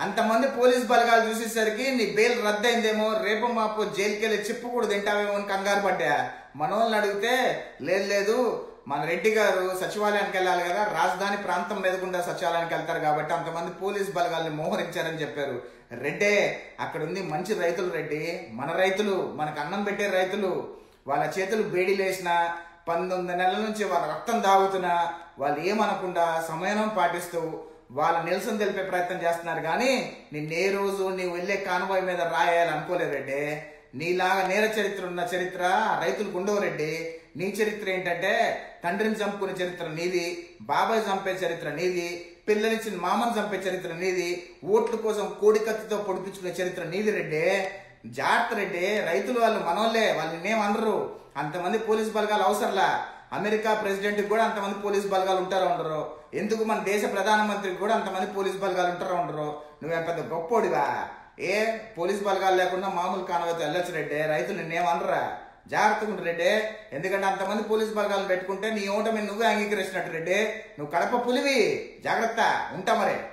అంతమంది పోలీస్ బలగాలు చూసేసరికి నీ బెయిల్ రద్దయిందేమో రేపు మాపు జైలుకి వెళ్ళి చెప్పు కూడా తింటావేమో అని కంగారు పడ్డా మనోళ్ళని అడిగితే లేదు లేదు మన రెడ్డి గారు సచివాలయానికి వెళ్ళాలి కదా రాజధాని ప్రాంతం మీదకుండా సచివాలయానికి వెళ్తారు కాబట్టి అంతమంది పోలీస్ బలగాల్ని మోహరించారని చెప్పారు రెడ్డే అక్కడ ఉంది మంచి రైతులు రెడ్డి మన రైతులు మనకు అన్నం పెట్టే రైతులు వాళ్ళ చేతులు బేడీలేసిన పంతొమ్మిది నెలల నుంచి వాళ్ళ రక్తం దాగుతున్నా వాళ్ళు ఏమనకుండా సమయం పాటిస్తూ వాళ్ళ నిరసన తెలిపే ప్రయత్నం చేస్తున్నారు కానీ నిన్న ఏ రోజు నీవు వెళ్ళే కాన్వాయ్ మీద రాయాలి అనుకోలేదు రెడ్డి నీలాగా నేర చరిత్ర ఉన్న చరిత్ర రైతులకు ఉండవు రెడ్డి నీ చరిత్ర ఏంటంటే తండ్రిని చంపుకునే చరిత్ర నీది బాబాయ్ చంపే చరిత్ర నీది పిల్లనిచ్చిన మామను చంపే చరిత్ర నీది ఓట్ల కోసం కోడి కత్తితో పొడిపించుకునే చరిత్ర నీది రెడ్డి జాగ్రత్త రెడ్డి రైతులు వాళ్ళు మనోళ్ళే వాళ్ళు నిన్నేమనరు అంతమంది పోలీస్ బలగాలు అవసరంలా అమెరికా ప్రెసిడెంట్ కూడా అంతమంది పోలీస్ బలగాలు ఉంటారో ఉండరు ఎందుకు మన దేశ ప్రధానమంత్రికి కూడా అంతమంది పోలీస్ బలగాలు ఉంటారో ఉండరు నువ్వేం పెద్ద గొప్పోడివా ఏ పోలీస్ బలగాలు లేకుండా మామూలు కానవైతే వెళ్ళొచ్చు రెడ్డి రైతులు నిన్నేమనరా జాగ్రత్తగా ఉండు రెడ్డి ఎందుకంటే అంతమంది పోలీస్ బలగాలు పెట్టుకుంటే నీ ఓటమి నువ్వే అంగీకరించినట్టు రెడ్డి నువ్వు కడప పులివి జాగ్రత్త ఉంటా మరి